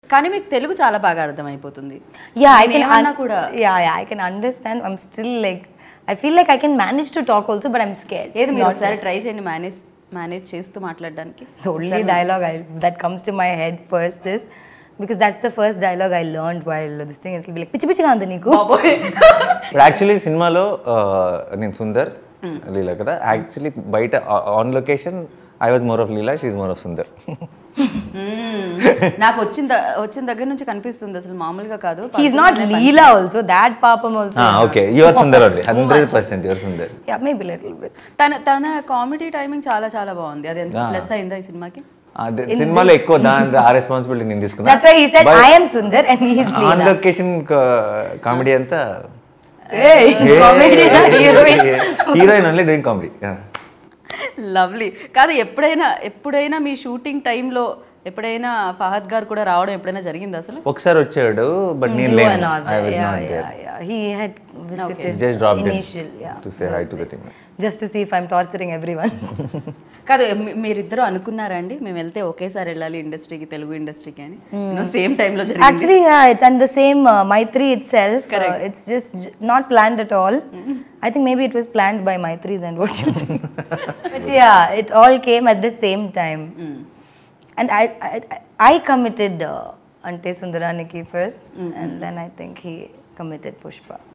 కానీ మీకు తెలుగు చాలా బాగా అర్థమైపోతుంది Yeah, I నేను can. ఏమన్నా un- కూడా Yeah, yeah, I can understand. I'm still like, I feel like I can manage to talk also, but I'm scared. ఏది మీరు Not ఒకసారి ట్రై చేయండి మేనేజ్ మేనేజ్ చేస్తూ మాట్లాడడానికి The only dialogue I, that comes to my head first is because that's the first dialogue I learned while this thing is will be like పిచ్చి పిచ్చిగా ఉంది నీకు ఇప్పుడు యాక్చువల్లీ సినిమాలో ఆ, నేను సుందర్ లీలా కదా యాక్చువల్లీ బయట on location I was more of Leela she more of Sundar hmm. నాకు వచ్చిన ద- వచ్చిన దగ్గర నుంచి కనిపిస్తుంది అసలు మామూలుగా కాదు He's not Leela also. That papam also. Okay your Sundar only hundred percent your Sundar Yeah, maybe a little bit. తన తన కామెడీ టైమింగ్ చాలా చాలా బాగుంది అది ఎంత Ah. ప్లస్ అయిందా ఈ సినిమాకి అదే సినిమాలో ఎక్కువ దాని ఆ రెస్పాన్సిబిలిటీ నేను తీసుకున్నా That's why he said, I am Sundar and he is on Leela. Location comedy అంతా Hey, comedian, heroine. Heroine only doing comedy lovely కాదు ఎప్పుడైనా ఎప్పుడైనా మీ షూటింగ్ టైంలో ఎప్పుడైనా ఫహద్ గారు కూడా రావడం ఎప్పుడైనా జరిగింది అసలు ఒకసారి వచ్చాడు బట్ నేను You were లేను not I there. Was Yeah, not there yeah, yeah. He had visited just drop initial, yeah. To say hi to the team Just to see if I'm torturing everyone. కాదు మీ- మీరిద్దరూ అనుకున్నారా అండి మేము వెళ్తే ఒకేసారి వెళ్ళాలి ఇండస్ట్రీకి తెలుగు ఇండస్ట్రీకి అని సేమ్ టైంలో జరిగింది Actually, yeah, it's and the same uh, Maitri itself. uh, Correct. it's just j- not planned at all. I think maybe it was planned by Maitri's and what you think. but yeah, it all came at the same time. And I, I, I- I committed uh, Ante Sundaraniki first, and then I think he committed Pushpa.